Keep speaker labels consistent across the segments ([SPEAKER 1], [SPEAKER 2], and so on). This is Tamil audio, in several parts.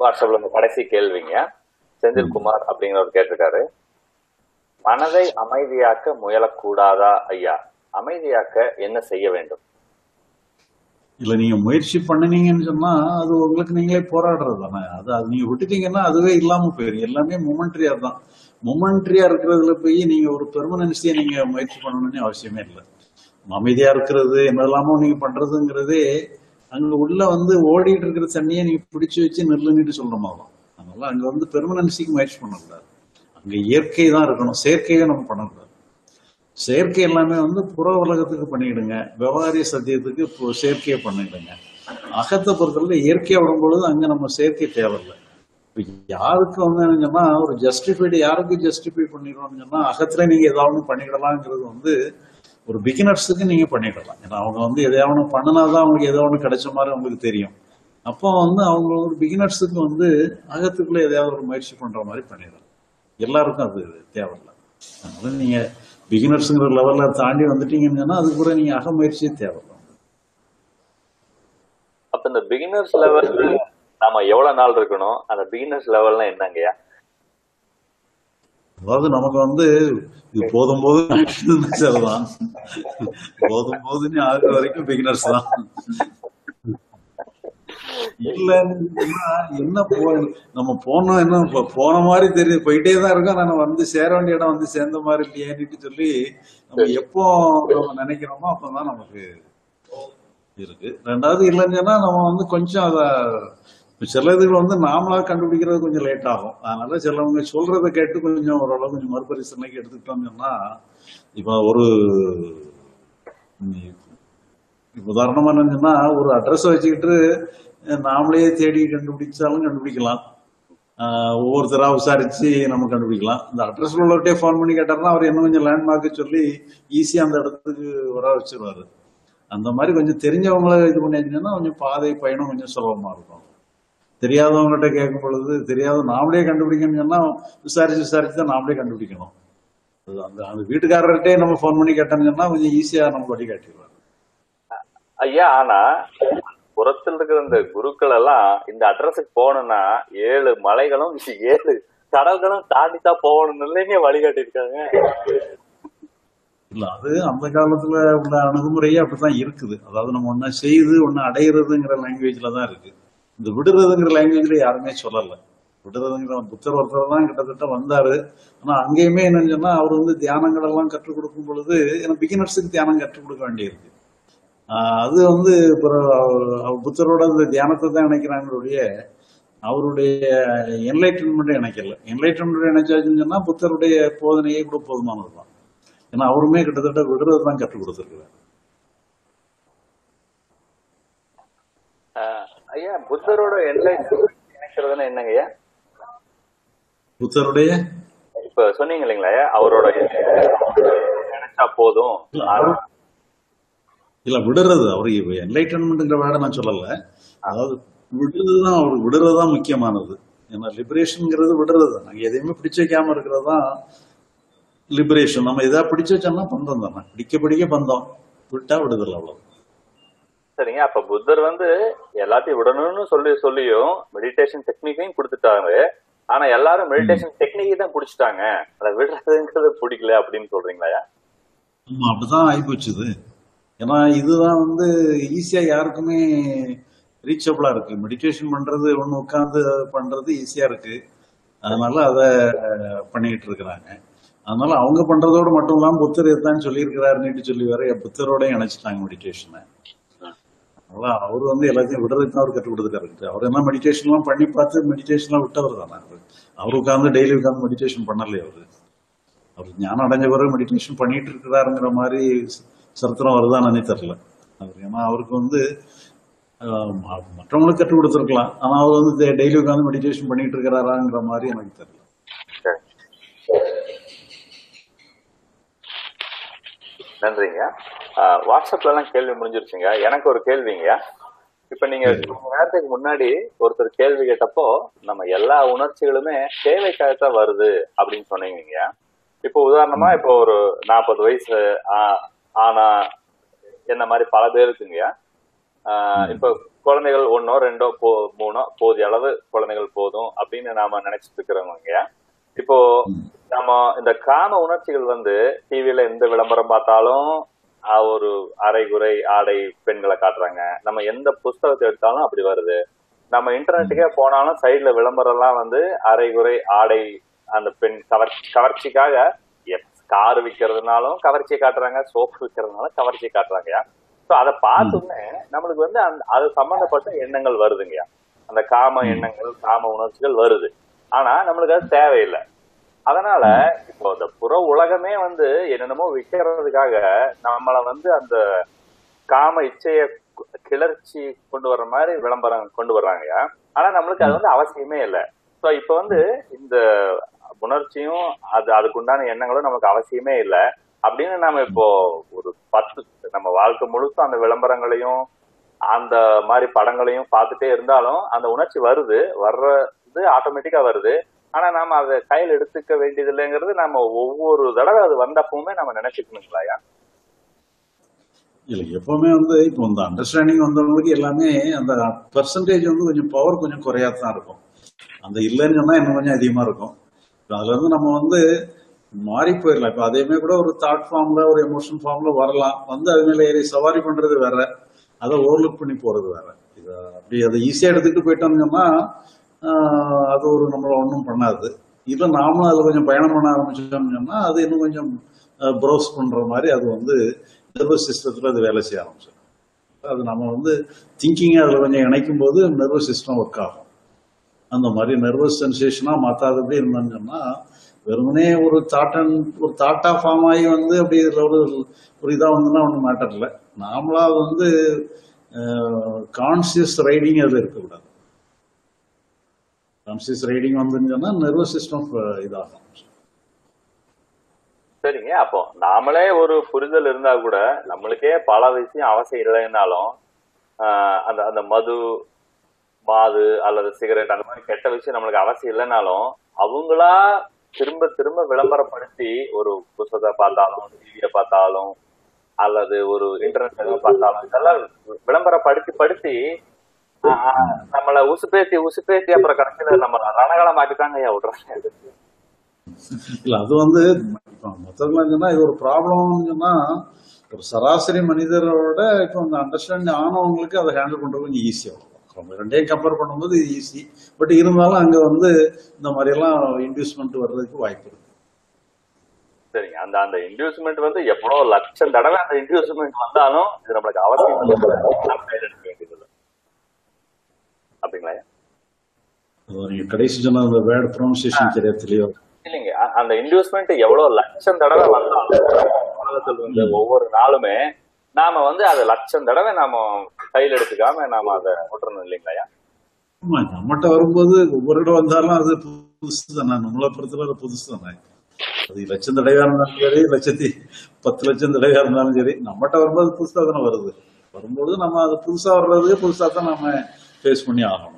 [SPEAKER 1] வாட்ஸ்அப்ல இந்த கடைசி கேள்விங்க செந்தில்குமார் அப்படிங்கிறவர் கேட்டிருக்காரு மனதை அமைதியாக்க முயலக்கூடாதா ஐயா அமைதியாக்க என்ன செய்ய வேண்டும்
[SPEAKER 2] இல்ல நீங்க முயற்சி பண்ணினீங்கன்னு சொன்னா அது உங்களுக்கு நீங்களே போராடுறது தானே அது அது நீங்க விட்டுட்டீங்கன்னா அதுவே இல்லாம போயிடும் எல்லாமே மொமெண்ட்ரியா தான் மொமெண்ட்ரியா இருக்கிறதுல போய் நீங்க ஒரு பெர்மனன்சியை நீங்க முயற்சி பண்ணணும்னு அவசியமே இல்லை அமைதியா இருக்கிறது என்னெல்லாமோ நீங்க பண்றதுங்கிறதே அங்க உள்ள வந்து ஓடிட்டு இருக்கிற தண்ணியை நீங்க பிடிச்சு வச்சு நில்லுன்னுட்டு சொல்ற மாதிரி தான் அதனால அங்க வந்து பெர்மனன்சிக்கு முயற்சி பண்ணக்கூடாது அங்க இயற்கை தான் இருக்கணும் செயற்கையை நம்ம பண்ணக்கூடாது செயற்கை எல்லாமே வந்து புற உலகத்துக்கு பண்ணிடுங்க விவகாரிய சத்தியத்துக்கு இப்போ செயற்கையை பண்ணிடுங்க அகத்தை பொறுத்தவரை இயற்கையா விடும்பொழுது அங்க நம்ம செயற்கை தேவையில்லை இப்ப யாருக்கு வந்து என்னன்னா ஒரு ஜஸ்டிஃபைடு யாருக்கு ஜஸ்டிஃபை பண்ணிடுறோம்னு சொன்னா அகத்துல நீங்க ஏதாவது ஒண்ணு பண்ணிடலாங்கிறது வந்து ஒரு பிகினர்ஸுக்கு நீங்க பண்ணிடலாம் ஏன்னா அவங்க வந்து எதையாவது ஒண்ணு பண்ணினாதான் அவங்களுக்கு ஏதோ ஒண்ணு கிடைச்ச மாதிரி அவங்களுக்கு தெரியும் அப்போ வந்து அவங்க ஒரு பிகினர்ஸுக்கு வந்து அகத்துக்குள்ள எதையாவது ஒரு முயற்சி பண்ற மாதிரி பண்ணிடலாம் எல்லாருக்கும் அது தேவையில்லை அதனால நீங்க பிகினர்ஸுங்கிற லெவல்ல தாண்டி வந்துட்டீங்கன்னு சொன்னா அதுக்கு கூட நீங்க அக முயற்சியே தேவையில்லை
[SPEAKER 1] அப்ப இந்த பிகினர்ஸ் லெவல்ல நாம எவ்வளவு நாள் இருக்கணும் அந்த பிகினர்ஸ் லெவல்னா என்னங்கய்யா
[SPEAKER 2] அதாவது நமக்கு வந்து இது போதும் போது சரிதான் போதும் போதுன்னு ஆகுற வரைக்கும் பிகினர்ஸ் தான் இல்லன்னு சொன்னா என்ன போ நம்ம போனோம் என்ன போ- போன மாதிரி தெரியுது போயிட்டே தான் இருக்கோம் நான் வந்து சேர வேண்டிய இடம் வந்து சேர்ந்த மாதிரி இல்லையேன்னு சொல்லி நம்ம எப்போ நம்ம நினைக்கிறோமோ அப்பதான் நமக்கு இருக்கு ரெண்டாவது இல்லைன்னு சொன்னா நம்ம வந்து கொஞ்சம் அத சில இதுகள் வந்து நாமளா கண்டுபிடிக்கிறது கொஞ்சம் லேட் ஆகும் அதனால சிலவங்க சொல்றதை கேட்டு கொஞ்சம் ஓரளவு கொஞ்சம் மறுபரிசீலனைக்கு எடுத்துக்கிட்டோம்னு சொன்னா இப்ப ஒரு ம், இப்ப உதாரணமா என்னன்னா ஒரு அட்ரஸ் வச்சுக்கிட்டு அஹ், நாமளே தேடி கண்டுபிடிச்சாலும் கண்டுபிடிக்கலாம் ஆஹ், ஒவ்வொருத்தரா விசாரிச்சு நம்ம கண்டுபிடிக்கலாம் இந்த அட்ரஸ் உள்ளவர்கிட்டே ஃபோன் பண்ணி கேட்டாருன்னா அவர் இன்னும் கொஞ்சம் லேண்ட்மார்க் சொல்லி ஈஸியா அந்த இடத்துக்கு வர வச்சிருவாரு அந்த மாதிரி கொஞ்சம் தெரிஞ்சவங்கள இது பண்ணியாச்சுன்னா கொஞ்சம் பாதை பயணம் கொஞ்சம் சுலபமா இருக்கும் தெரியாதவங்ககிட்ட கேட்கும் பொழுது தெரியாத நாமளே கண்டுபிடிக்கணும்னு சொன்னா விசாரிச்சு விசாரிச்சு தான் நாமளே கண்டுபிடிக்கணும் அது அந்த அந்த வீட்டுக்காரர்கிட்டே நம்ம ஃபோன் பண்ணி கேட்டோம்னு சொன்னா கொஞ்சம் ஈஸியா நம்ம வழி காட்டிடுவாரு
[SPEAKER 1] ஐயா ஆனா புறத்தில் இருக்கிற இந்த குருக்கள் எல்லாம் இந்த அட்ரஸுக்கு போகணும்னா ஏழு மலைகளும் ஏழு கடல்களும் தாண்டி தான் போகணும் இல்லைங்க வழிகாட்டி இருக்காங்க
[SPEAKER 2] இல்ல அது அந்த காலத்துல உள்ள அணுகுமுறையே அப்படித்தான் இருக்குது அதாவது நம்ம ஒன்ன செய்து ஒன்னு அடையிறதுங்கிற லாங்குவேஜ்ல தான் இருக்கு இந்த விடுறதுங்கிற லாங்குவேஜ்ல யாருமே சொல்லல விடுறதுங்கிற புத்தர் ஒருத்தர் தான் கிட்டத்தட்ட வந்தாரு ஆனா அங்கேயுமே என்னன்னு சொன்னா அவர் வந்து தியானங்கள் எல்லாம் கற்றுக் கொடுக்கும் பொழுது ஏன்னா பிகினர்ஸுக்கு தியானம் கற்றுக் கொடுக்க வேண்டியிருக்கு ஆஹ் அது வந்து அப்புறம் அவர் அவர் புத்தரோட அந்த தியானத்தை தான் இணைக்கிறாங்களுடைய அவருடைய என்லைட்டன்மெண்ட் இணைக்கல என்லைட்டன்மெண்ட் இணைச்சாச்சுன்னு சொன்னா புத்தருடைய போதனையே கூட போதுமானது தான் ஏன்னா அவருமே கிட்டத்தட்ட விடுறது தான் கற்றுக் கொடுத்துருக்கிறார்
[SPEAKER 1] ஆஹ் ஐயா புத்தரோட எல்லை நினைக்கிறதுன்னா என்னங்க ஐயா
[SPEAKER 2] புத்தருடைய
[SPEAKER 1] இப்ப சொன்னீங்க இல்லைங்களா ஐயா, அவரோட நினைச்சா போதும்
[SPEAKER 2] இல்ல, அவரு- இல்ல விடுறது அவரு என்லைட்டன்மெண்ட்ங்கிற வேட நான் சொல்லல அதாவது விடுறதுதான் அவர் விடுறதுதான் முக்கியமானது ஏன்னா லிபரேஷன்ங்கிறது விடுறது தான் நாங்க எதையுமே பிடிச்சு வைக்காம இருக்கிறது தான் லிபரேஷன் நம்ம எதாவது பிடிச்சு வச்சோம்னா பந்தம் தானே பிடிக்க பிடிக்க பந்தம் விட்டா விடுதல் அவ்வளவு
[SPEAKER 1] சரிங்க அப்ப புத்தர் வந்து எல்லாத்தையும் விடணும்னு சொல்லி சொல்லியும் மெடிடேஷன் டெக்னிக்கையும் கொடுத்துட்டாரு ஆனா எல்லாரும் மெடிடேஷன் டெக்னிக்கை தான் பிடிச்சிட்டாங்க அதை விடுறதுங்கிறது பிடிக்கல அப்படின்னு சொல்றீங்களா ஐயா?
[SPEAKER 2] ஆமா அப்படிதான் ஆயிப்போச்சுது ஏன்னா இதுதான் வந்து ஈஸியா யாருக்குமே ரீச்சபிளா இருக்கு மெடிடேஷன் பண்றது ஒண்ணு உட்கார்ந்து பண்றது ஈஸியா இருக்கு அதனால அத பண்ணிட்டு இருக்கிறாங்க அதனால அவங்க பண்றதோட மட்டும் இல்லாம புத்தர் இதுதான் சொல்லியிருக்கிறாருன்னு சொல்லி வேற புத்தரோட இணைச்சிட்டாங்க மெடிடேஷனை அதனால அவர் வந்து எல்லாத்தையும் விடுறதுக்கு தான் அவர் கற்றுக் கொடுத்துருக்காரு அவர் என்ன மெடிடேஷன் எல்லாம் பண்ணி பார்த்து மெடிடேஷன் எல்லாம் விட்டவர் தானே அவரு அவர் உட்கார்ந்து டெய்லி உட்கார்ந்து மெடிடேஷன் பண்ணலையே அவரு அவர் ஞானம் அடைஞ்ச பிறகு மெடிடேஷன் பண்ணிட்டு இருக்கிறாருங்கிற மாதிரி ச- சரித்திரம் வருதானே தெரியல அவர் ஏன்னா அவருக்கு வந்து ஆஹ், ம- மற்றவங்களுக்கு கற்றுக் கொடுத்துருக்கலாம் ஆனா அவர் வந்து டெய்லி உட்காந்து மெடிடேஷன் பண்ணிட்டு இருக்கிறாராங்கிற மாதிரி எனக்கு தெரியல
[SPEAKER 1] சரி. நன்றிங்க ஆஹ் வாட்ஸ்அப்ல எல்லாம் கேள்வி முடிஞ்சிருச்சுங்க எனக்கு ஒரு கேள்விங்க இப்ப நீங்க கொஞ்ச நேரத்துக்கு முன்னாடி ஒருத்தர் கேள்வி கேட்டப்போ நம்ம எல்லா உணர்ச்சிகளுமே தேவைக்காகத்தான் வருது அப்படின்னு சொன்னீங்க இப்போ உதாரணமா இப்போ ஒரு நாற்பது வயசு ஆ- ஆனா என்ன மாதிரி பல பேருக்குங்க ஆஹ் இப்ப குழந்தைகள் ஒன்னோ ரெண்டோ போ மூணோ போதிய அளவு குழந்தைகள் போதும் அப்படின்னு நாம நினைச்சிட்டு இருக்கிறவங்க இப்போ
[SPEAKER 2] ம்.
[SPEAKER 1] நம்ம இந்த காம உணர்ச்சிகள் வந்து டிவில எந்த விளம்பரம் பார்த்தாலும் ஆஹ் ஒரு அரைகுறை ஆடை பெண்களை காட்டுறாங்க நம்ம எந்த புஸ்தகத்தை எடுத்தாலும் அப்படி வருது நம்ம இன்டர்நெட்டுக்கே போனாலும் சைடுல விளம்பரம் எல்லாம் வந்து அரைகுறை ஆடை அந்த பெண் கவர் கவர்ச்சிக்காக கார் விற்கிறதுனாலும் கவர்ச்சியை காட்டுறாங்க சோப்பு விற்கிறதுனாலும் கவர்ச்சியை காட்டுறாங்கயா ஸோ அதை பார்த்தோன்னே நம்மளுக்கு வந்து அந்த அது சம்பந்தப்பட்ட எண்ணங்கள் வருதுங்கய்யா அந்த காம எண்ணங்கள் காம உணர்ச்சிகள் வருது ஆனா நம்மளுக்கு அது தேவையில்லை அதனால இப்போ இந்த புற உலகமே வந்து என்னென்னமோ விற்கிறதுக்காக நம்மள வந்து அந்த காம இச்சைய கு- கிளர்ச்சி கொண்டு வர்ற மாதிரி விளம்பரம் கொண்டு வர்றாங்கய்யா ஆனா நம்மளுக்கு அது வந்து அவசியமே இல்லை ஸோ இப்போ வந்து இந்த உணர்ச்சியும் அது அதுக்குண்டான எண்ணங்களும் நமக்கு அவசியமே இல்லை அப்படின்னு நாம இப்போ ஒரு பத்து நம்ம வாழ்க்கை முழுக்க அந்த விளம்பரங்களையும் அந்த மாதிரி படங்களையும் பார்த்துட்டே இருந்தாலும் அந்த உணர்ச்சி வருது வர்றது ஆட்டோமேட்டிக்கா வருது ஆனா நாம அதை கையில் எடுத்துக்க வேண்டியது இல்லைங்கிறது நம்ம ஒவ்வொரு தடவை அது வந்தப்பவுமே நம்ம நினைச்சுக்கணுங்களாயா
[SPEAKER 2] இல்ல எப்பவுமே வந்து இப்போ இந்த அண்டர்ஸ்டாண்டிங் வந்தவங்களுக்கு எல்லாமே அந்த பெர்சன்டேஜ் வந்து கொஞ்சம் பவர் கொஞ்சம் குறையாதான் இருக்கும் அந்த இல்லைன்னு சொன்னா இன்னும் கொஞ்சம் அதிகமா இருக்கும் இப்ப அதுல இருந்து நம்ம வந்து மாறி போயிடலாம் இப்ப அதேமே கூட ஒரு தாட் ஃபார்ம்ல ஒரு எமோஷன் ஃபார்ம்ல வரலாம் வந்து அது மேல ஏறி சவாரி பண்றது வேற அதை ஓவர்லுக் பண்ணி போறது வேற இது அப்படி அதை ஈஸியா எடுத்துக்கிட்டு போயிட்டோம்னு சொன்னா ஆஹ், அது ஒரு நம்மள ஒன்றும் பண்ணாது இல்ல நாமளும் அதுல கொஞ்சம் பயணம் பண்ண ஆரம்பிச்சோம்னு சொன்னா அது இன்னும் கொஞ்சம் ப்ரௌஸ் பண்ற மாதிரி அது வந்து நர்வஸ் சிஸ்டத்துல அது வேலை செய்ய ஆரம்பிச்சிடும் அது நம்ம வந்து திங்கிங் அதுல கொஞ்சம் இணைக்கும் போது நர்வஸ் சிஸ்டம் ஒர்க் ஆகும் அந்த மாதிரி நர்வஸ் சென்சேஷனா மாத்தாதபடி இருந்தோம்னு சொன்னா வெறுமனே ஒரு தாட் ஒரு தாட்டா ஃபார்ம் ஆகி வந்து அப்படி இதுல ஒரு ஒரு இதா வந்துன்னா ஒன்றும் மேட்டர் இல்லை நாமளா அது வந்து கான்சியஸ் ரைடிங் அதுல இருக்கக்கூடாது கான்சியஸ் ரைடிங் வந்துன்னு சொன்னா நர்வஸ் சிஸ்டம் இதாகும்
[SPEAKER 1] சரிங்க அப்போ நாமளே ஒரு புரிதல் இருந்தா கூட நம்மளுக்கே பல விஷயம் அவசியம் இல்லைன்னாலும் ஆஹ் அந்த அந்த மது மாது அல்லது சிகரெட் அந்த மாதிரி கெட்ட விஷயம் நம்மளுக்கு அவசியம் இல்லைனாலும் அவங்களா திரும்ப திரும்ப விளம்பரப்படுத்தி ஒரு புத்தகத்தை பார்த்தாலும் டிவியை பார்த்தாலும் அல்லது ஒரு இன்டர்நெட் பார்த்தாலும் இதெல்லாம் விளம்பரப்படுத்தி படுத்தி ஆஹ் நம்மள உசுப்பேத்தி உசுப்பேத்தி அப்புறம் கடைசியில நம்ம ரணகலம் மாட்டிட்டாங்க ஐயா விடுறாங்க
[SPEAKER 2] இல்ல அது வந்து இப்ப மொத்தத்துல சொன்னா இது ஒரு ப்ராப்ளம்னு சொன்னா ஒரு சராசரி மனிதரோட இப்போ அந்த அண்டர்ஸ்டாண்டிங் ஆனவங்களுக்கு அதை ஹேண்டில் பண்றது கொஞ்சம் ஈஸியா இருக்கும் அவங்க ரெண்டையும் கம்பேர் பண்ணும்போது இது ஈஸி பட் இருந்தாலும் அங்க வந்து இந்த மாதிரி எல்லாம் இன்வெஸ்ட்மெண்ட் வர்றதுக்கு வாய்ப்பு இருக்கு
[SPEAKER 1] சரிங்க அந்த அந்த இன்டியூஸ்மெண்ட் வந்து எவ்வளவு லட்சம் தடவை அந்த இன்டியூஸ்மெண்ட் வந்தாலும் இது நம்மளுக்கு அவசியம் இல்லை. நம்ம கையில எடுக்க வேண்டியது இல்லை. அப்படிங்களா
[SPEAKER 2] அது நீங்க கடைசி சொன்ன அந்த வேர்ட் ப்ரொனன்சியேஷன் சரியா தெளிவா
[SPEAKER 1] இல்லைங்க அ- அந்த இன்டியூஸ்மெண்ட் எவ்வளவு லட்சம் தடவை வந்தாலும் உலகத்தில் வந்து ஒவ்வொரு நாளுமே நாம வந்து அதை லட்சம் தடவை நாம கையில் எடுத்துக்காம நாம அதை விட்டுறணும் இல்லைங்களா
[SPEAKER 2] ஆமா நம்மகிட்ட வரும்போது ஒவ்வொரு இடம் வந்தாலும் அது புதுசு தானே நம்மளை பொறுத்தவரை அது புதுசு தானே அது லட்சம் தடவையா இருந்தாலும் சரி லட்சத்தி பத்து லட்சம் தடவையா இருந்தாலும் சரி நம்மகிட்ட வரும்போது புதுசா தானே வருது வரும்போது நம்ம அது புதுசா வர்றதுக்கு புதுசா தான் நம்ம ஃபேஸ் பண்ணி ஆகணும்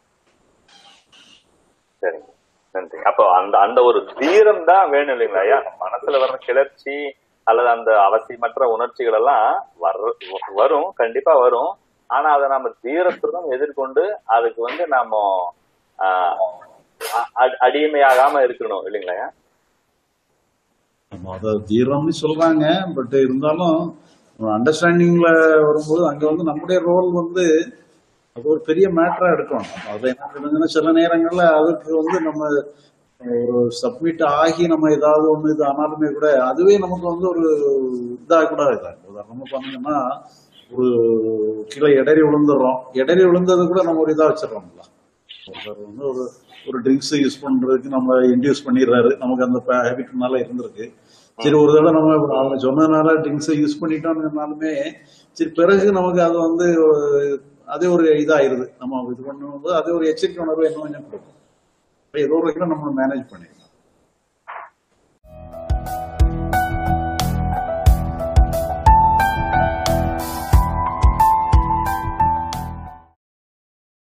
[SPEAKER 1] சரிங்க நன்றி அப்போ அந்த அந்த ஒரு தீரம் தான் வேணும் இல்லைங்களா ஐயா மனசுல வர்ற கிளர்ச்சி அல்லது அந்த அவசியமற்ற உணர்ச்சிகள் எல்லாம் வர்ற வரும் கண்டிப்பா வரும் ஆனா அதை நம்ம தீரத்துடன் எதிர்கொண்டு அதுக்கு வந்து நாம ஆஹ், அ- அ- அடிமையாகாம இருக்கணும் இல்லைங்களா ஐயா?
[SPEAKER 2] நம்ம அதை தீரம்னு சொல்றாங்க பட் இருந்தாலும் அண்டர்ஸ்டாண்டிங்ல வரும்போது அங்க வந்து நம்முடைய ரோல் வந்து அது ஒரு பெரிய மேட்டரா எடுக்கணும் அப்ப அதை என்ன பண்ணுங்கன்னா சில நேரங்கள்ல அதுக்கு வந்து நம்ம ஒரு சப்மிட் ஆகி நம்ம ஏதாவது ஒண்ணு இது ஆனாலுமே கூட அதுவே நமக்கு வந்து ஒரு இதா கூட இதாகும் உதாரணமா பாத்தீங்கன்னா ஒரு கீழே இடறி விழுந்துடுறோம் இடறி விழுந்தது கூட நம்ம ஒரு இதா வச்சிடறோம்ல ஒருத்தர் வந்து ஒரு ஒரு ட்ரிங்க்ஸ் யூஸ் பண்றதுக்கு நம்ம இன்டியூஸ் பண்ணிடுறாரு நமக்கு அந்த ஹேபிட்னால இருந்திருக்கு சரி ஒரு தடவை நம்ம அவங்க சொன்னதுனால ட்ரிங்க்ஸை யூஸ் பண்ணிட்டோம்னாலுமே சரி பிறகு நமக்கு அது வந்து ஒரு- அதே ஒரு இதாயிருது நம்ம இது பண்ணும்போது அதே ஒரு எச்சரிக்கை உணர்வு என்ன கொஞ்சம் கொடுக்கும் அப்ப ஏதோ ஒரு வகையில நம்ம மேனேஜ் பண்ணிடலாம்